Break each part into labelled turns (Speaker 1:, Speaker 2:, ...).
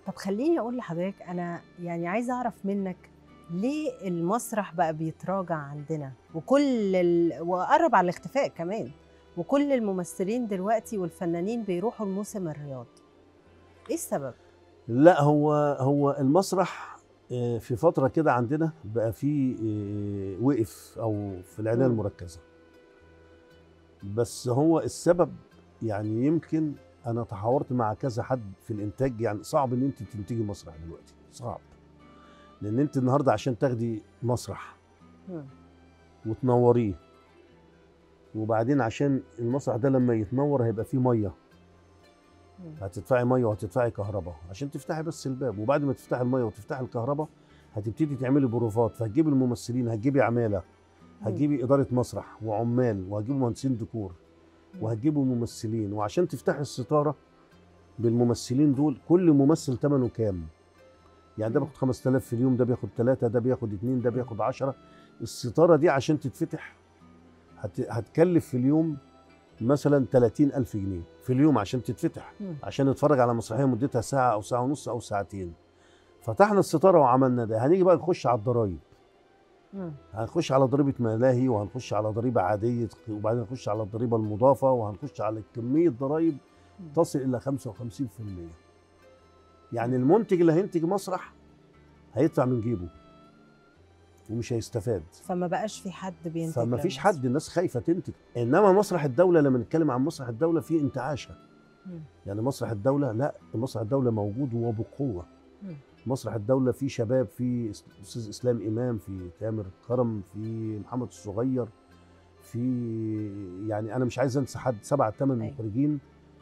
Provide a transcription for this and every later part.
Speaker 1: طب خليني اقول لحضرتك انا يعني عايزه اعرف منك ليه المسرح بقى بيتراجع عندنا وكل ال... وقرب على الاختفاء كمان وكل الممثلين دلوقتي والفنانين بيروحوا الموسم الرياض ايه السبب
Speaker 2: لا هو هو المسرح آه، في فتره كده عندنا بقى فيه آه، وقف او في العنايه
Speaker 1: مم.
Speaker 2: المركزه بس هو السبب يعني يمكن انا تحاورت مع كذا حد في الانتاج يعني صعب ان انت تنتجي مسرح دلوقتي صعب لان انت النهارده عشان تاخدي مسرح
Speaker 1: مم.
Speaker 2: وتنوريه وبعدين عشان المسرح ده لما يتنور هيبقى فيه ميه
Speaker 1: مم.
Speaker 2: هتدفعي ميه وهتدفعي كهرباء عشان تفتحي بس الباب وبعد ما تفتحي الميه وتفتحي الكهرباء هتبتدي تعملي بروفات فهتجيبي الممثلين هتجيبي عماله هتجيبي اداره مسرح وعمال وهتجيبي مهندسين ديكور وهتجيبوا ممثلين وعشان تفتحي الستاره بالممثلين دول كل ممثل ثمنه كام يعني ده
Speaker 1: مم.
Speaker 2: بياخد 5000 في اليوم ده بياخد ثلاثة ده بياخد اثنين ده بياخد 10 الستاره دي عشان تتفتح هت... هتكلف في اليوم مثلا 30000 جنيه في اليوم عشان تتفتح
Speaker 1: مم.
Speaker 2: عشان نتفرج على مسرحيه مدتها ساعه او ساعه ونص او ساعتين فتحنا الستاره وعملنا ده هنيجي بقى نخش على الضرايب
Speaker 1: مم.
Speaker 2: هنخش على ضريبه ملاهي وهنخش على ضريبه عاديه وبعدين هنخش على الضريبه المضافه وهنخش على كميه ضرائب
Speaker 1: مم.
Speaker 2: تصل الى 55% يعني المنتج اللي هينتج مسرح هيدفع من جيبه ومش هيستفاد
Speaker 1: فما بقاش في حد بينتج
Speaker 2: فما فيش
Speaker 1: للمسرح.
Speaker 2: حد الناس خايفه تنتج انما مسرح الدوله لما نتكلم عن مسرح الدوله في انتعاشه
Speaker 1: مم.
Speaker 2: يعني مسرح الدولة لا مسرح الدولة موجود وبقوة
Speaker 1: مم.
Speaker 2: مسرح الدولة فيه شباب في أستاذ إسلام إمام في تامر كرم في محمد الصغير في يعني أنا مش عايز أنسى حد سبعة ثمان
Speaker 1: أيوة.
Speaker 2: مخرجين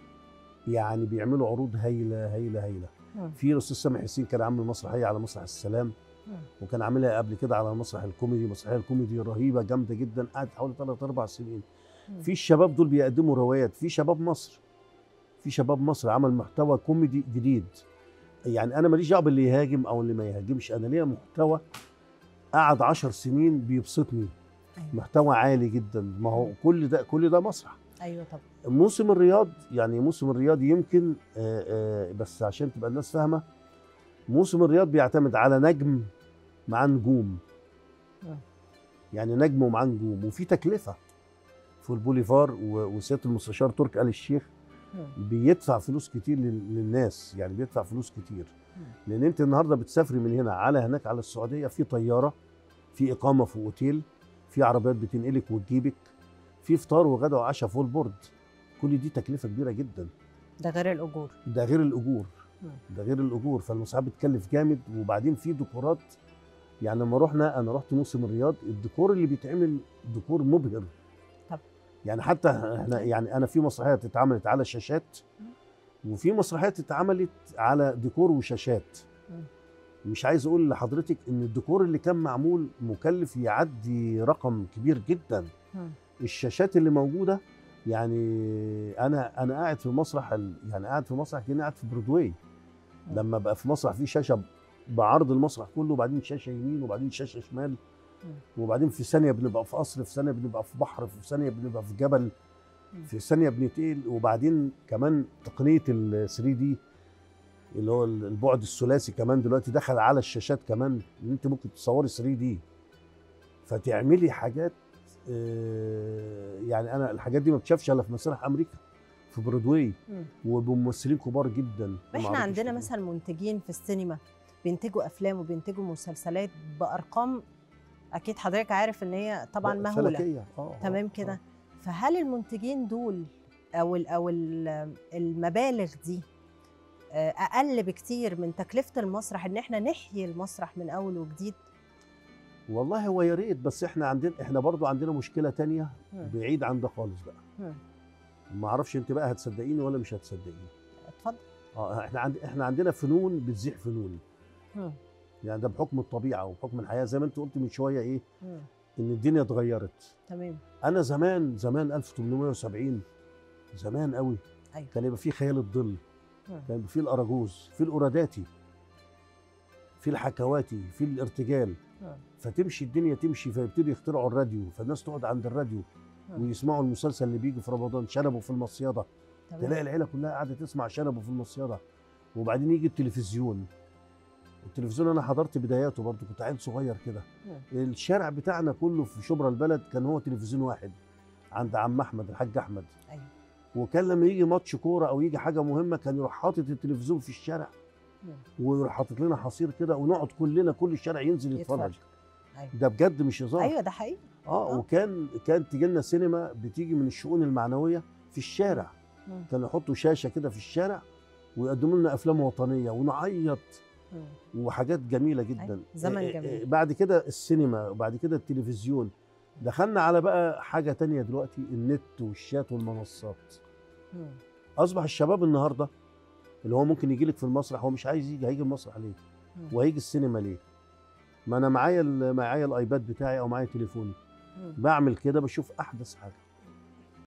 Speaker 2: يعني بيعملوا عروض هايلة هايلة هايلة
Speaker 1: مم.
Speaker 2: في الأستاذ سامح حسين كان عامل مسرحية على مسرح السلام
Speaker 1: مم.
Speaker 2: وكان عاملها قبل كده على مسرح الكوميدي مسرحية الكوميدي رهيبة جامدة جدا قعدت حوالي ثلاث أربع سنين
Speaker 1: مم.
Speaker 2: في الشباب دول بيقدموا روايات في شباب مصر في شباب مصر عمل محتوى كوميدي جديد يعني انا ماليش دعوه باللي يهاجم او اللي ما يهاجمش انا ليا محتوى قعد عشر سنين بيبسطني
Speaker 1: أيوة.
Speaker 2: محتوى عالي جدا ما هو كل ده كل ده مسرح
Speaker 1: ايوه طب
Speaker 2: موسم الرياض يعني موسم الرياض يمكن آه، آه، بس عشان تبقى الناس فاهمه موسم الرياض بيعتمد على نجم مع نجوم
Speaker 1: مم.
Speaker 2: يعني نجم ومعاه نجوم وفي تكلفه في البوليفار و- وسياده المستشار تركي آل الشيخ
Speaker 1: مم.
Speaker 2: بيدفع فلوس كتير لل- للناس يعني بيدفع فلوس كتير
Speaker 1: مم.
Speaker 2: لان انت النهارده بتسافري من هنا على هناك على السعوديه في طياره في اقامه في اوتيل في عربيات بتنقلك وتجيبك في فطار وغدا وعشاء فول بورد كل دي تكلفه كبيره جدا
Speaker 1: ده غير الاجور
Speaker 2: ده غير الاجور
Speaker 1: مم.
Speaker 2: ده غير الاجور فالمساحات بتكلف جامد وبعدين في ديكورات يعني لما رحنا انا رحت موسم الرياض الديكور اللي بيتعمل ديكور مبهر
Speaker 1: طب.
Speaker 2: يعني حتى احنا يعني انا في مسرحيات اتعملت على شاشات وفي مسرحيات اتعملت على ديكور وشاشات
Speaker 1: مم.
Speaker 2: مش عايز اقول لحضرتك ان الديكور اللي كان معمول مكلف يعدي رقم كبير جدا
Speaker 1: مم.
Speaker 2: الشاشات اللي موجوده يعني انا انا قاعد في مسرح ال- يعني قاعد في مسرح كاني قاعد في برودواي
Speaker 1: مم.
Speaker 2: لما بقى في مسرح في شاشه بعرض المسرح كله وبعدين شاشه يمين وبعدين شاشه شمال
Speaker 1: مم.
Speaker 2: وبعدين في ثانيه بنبقى في قصر في ثانيه بنبقى في بحر في ثانيه بنبقى في جبل
Speaker 1: مم.
Speaker 2: في ثانيه بنتقل وبعدين كمان تقنيه ال 3 دي اللي هو البعد الثلاثي كمان دلوقتي دخل على الشاشات كمان ان انت ممكن تصوري 3 دي فتعملي حاجات آه، يعني انا الحاجات دي ما بتشافش الا في مسارح امريكا في برودواي
Speaker 1: مم.
Speaker 2: وبممثلين كبار جدا
Speaker 1: احنا
Speaker 2: معروفين
Speaker 1: عندنا
Speaker 2: في-
Speaker 1: مثلا منتجين في السينما بينتجوا افلام وبينتجوا مسلسلات بارقام اكيد حضرتك عارف ان هي طبعا مهوله
Speaker 2: فلكية. آه، آه،
Speaker 1: تمام
Speaker 2: آه.
Speaker 1: كده فهل المنتجين دول او ال او ال المبالغ دي آه، اقل بكتير من تكلفه المسرح ان احنا نحيي المسرح من اول وجديد
Speaker 2: والله هو يا ريت بس احنا عندنا احنا برضو عندنا مشكله تانية
Speaker 1: مم.
Speaker 2: بعيد عن ده خالص بقى
Speaker 1: مم.
Speaker 2: ما اعرفش انت بقى هتصدقيني ولا مش هتصدقيني
Speaker 1: اتفضل
Speaker 2: اه احنا عند احنا عندنا فنون بتزيح فنون
Speaker 1: مم.
Speaker 2: يعني ده بحكم الطبيعه وبحكم الحياه زي ما انت قلت من شويه ايه
Speaker 1: مم.
Speaker 2: ان الدنيا اتغيرت
Speaker 1: تمام
Speaker 2: انا زمان زمان 1870 زمان قوي
Speaker 1: أيوة.
Speaker 2: كان يبقى في خيال الظل
Speaker 1: مم.
Speaker 2: كان يبقى في الاراجوز في الأوراداتي في الحكواتي في الارتجال
Speaker 1: مم.
Speaker 2: فتمشي الدنيا تمشي فيبتدوا يخترعوا الراديو فالناس تقعد عند الراديو
Speaker 1: مم.
Speaker 2: ويسمعوا المسلسل اللي بيجي في رمضان شنبه في المصيده
Speaker 1: تمام
Speaker 2: تلاقي العيله كلها قاعده تسمع شنبه في المصيده وبعدين يجي التلفزيون التلفزيون انا حضرت بداياته برضه كنت عيل صغير كده الشارع بتاعنا كله في شبرا البلد كان هو تلفزيون واحد عند عم احمد الحاج احمد
Speaker 1: أيوة.
Speaker 2: وكان لما يجي ماتش كوره او يجي حاجه مهمه كان يروح حاطط التلفزيون في الشارع
Speaker 1: مم.
Speaker 2: ويروح حاطط لنا حصير كده ونقعد كلنا كل الشارع ينزل يتفرج
Speaker 1: يتفرج. أيوة.
Speaker 2: ده بجد مش هزار
Speaker 1: ايوه ده حقيقي
Speaker 2: اه
Speaker 1: آه.
Speaker 2: وكان كان تيجي لنا سينما بتيجي من الشؤون المعنويه في الشارع
Speaker 1: مم.
Speaker 2: كانوا يحطوا شاشه كده في الشارع ويقدموا لنا افلام وطنيه ونعيط
Speaker 1: مم.
Speaker 2: وحاجات جميله جدا
Speaker 1: أيوة، زمن
Speaker 2: إيه- إيه-
Speaker 1: جميل.
Speaker 2: بعد كده السينما وبعد كده التلفزيون دخلنا على بقى حاجه تانية دلوقتي النت والشات والمنصات
Speaker 1: مم.
Speaker 2: اصبح الشباب النهارده اللي هو ممكن يجي لك في المسرح هو مش عايز يجي هيجي المسرح ليه
Speaker 1: مم.
Speaker 2: وهيجي السينما ليه ما انا معايا ال- معايا الايباد بتاعي او معايا تليفوني
Speaker 1: مم.
Speaker 2: بعمل كده بشوف احدث حاجه